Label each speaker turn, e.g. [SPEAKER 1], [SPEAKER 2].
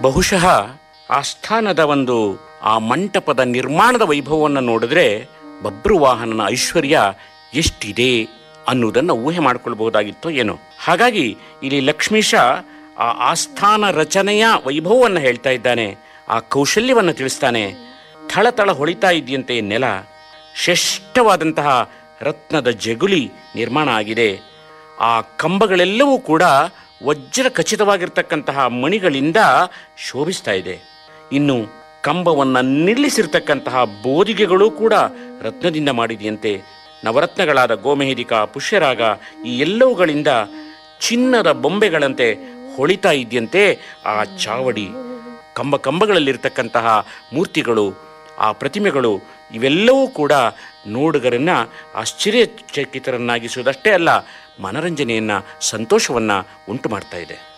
[SPEAKER 1] ಬಹುಶಃ ಆಸ್ಥಾನದ ಒಂದು ಆ ಮಂಟಪದ ನಿರ್ಮಾಣದ ವೈಭವವನ್ನು ನೋಡಿದ್ರೆ ಬಬ್ರುವಾಹನನ ಐಶ್ವರ್ಯ ಎಷ್ಟಿದೆ ಅನ್ನುವುದನ್ನು ಊಹೆ ಮಾಡಿಕೊಳ್ಬಹುದಾಗಿತ್ತೋ ಏನೋ ಹಾಗಾಗಿ ಇಲ್ಲಿ ಲಕ್ಷ್ಮೀಶ ಆ ಆಸ್ಥಾನ ರಚನೆಯ ವೈಭವವನ್ನು ಹೇಳ್ತಾ ಇದ್ದಾನೆ ಆ ಕೌಶಲ್ಯವನ್ನು ತಿಳಿಸ್ತಾನೆ ಥಳಥಳ ಹೊಳಿತಾ ಇದೆಯಂತೆ ನೆಲ ಶ್ರೇಷ್ಠವಾದಂತಹ ರತ್ನದ ಜಗುಲಿ ನಿರ್ಮಾಣ ಆಗಿದೆ ಆ ಕಂಬಗಳೆಲ್ಲವೂ ಕೂಡ ವಜ್ರ ಖಚಿತವಾಗಿರ್ತಕ್ಕಂತಹ ಮಣಿಗಳಿಂದ ಶೋಭಿಸ್ತಾ ಇದೆ ಇನ್ನು ಕಂಬವನ್ನು ನಿಲ್ಲಿಸಿರ್ತಕ್ಕಂತಹ ಬೋದಿಗೆಗಳು ಕೂಡ ರತ್ನದಿಂದ ಮಾಡಿದೆಯಂತೆ ನವರತ್ನಗಳಾದ ಗೋಮೆಹಿದಿಕ ಪುಷ್ಯರಾಗ ಈ ಎಲ್ಲವುಗಳಿಂದ ಚಿನ್ನದ ಬೊಂಬೆಗಳಂತೆ ಹೊಳಿತಾ ಇದೆಯಂತೆ ಆ ಚಾವಡಿ ಕಂಬ ಕಂಬಗಳಲ್ಲಿರ್ತಕ್ಕಂತಹ ಮೂರ್ತಿಗಳು ಆ ಪ್ರತಿಮೆಗಳು ಇವೆಲ್ಲವೂ ಕೂಡ ನೋಡುಗರನ್ನ ಆಶ್ಚರ್ಯಚಕಿತರನ್ನಾಗಿಸುವುದಷ್ಟೇ ಅಲ್ಲ ಮನರಂಜನೆಯನ್ನ ಸಂತೋಷವನ್ನ ಉಂಟು ಮಾಡ್ತಾ ಇದೆ